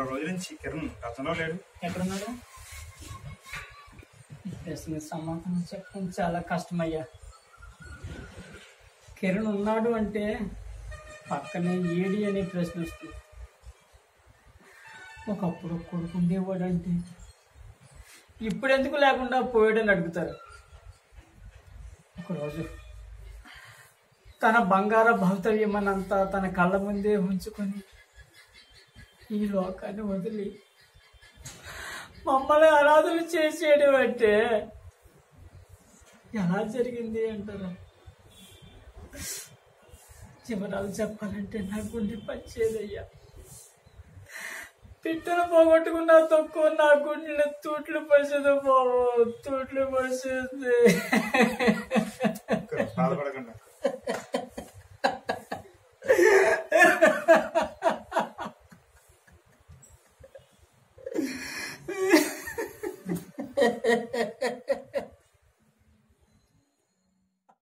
వారం రోజుల నుంచి కిరణ్ రచనలో లేడు ఎక్కడున్నాడు ఈ ప్రశ్న సమాధానం చెప్పడం చాలా కష్టమయ్యా కిరణ్ ఉన్నాడు అంటే పక్కనే ఏడి అనే ప్రశ్న వస్తుంది ఒకప్పుడు కొడుకు ఉండేవాడు అంటే ఇప్పుడు ఎందుకు లేకుండా పోయాడని అడుగుతారు ఒకరోజు తన బంగార భవితవ్యమనంతా తన కళ్ళ ముందే ఉంచుకొని ఈ లోకాన్ని వదిలి మమ్మల్ని అనాథలు చేసేయడం అంటే ఎలా జరిగింది అంటారు చివరాలు చెప్పాలంటే నా గుండె పచ్చేదయ్యా పిట్టను పోగొట్టుకున్న తక్కువ నా గుండెని తూట్లు పరిచేది బాబు తూట్లు పరిచేది బాధపడకుండా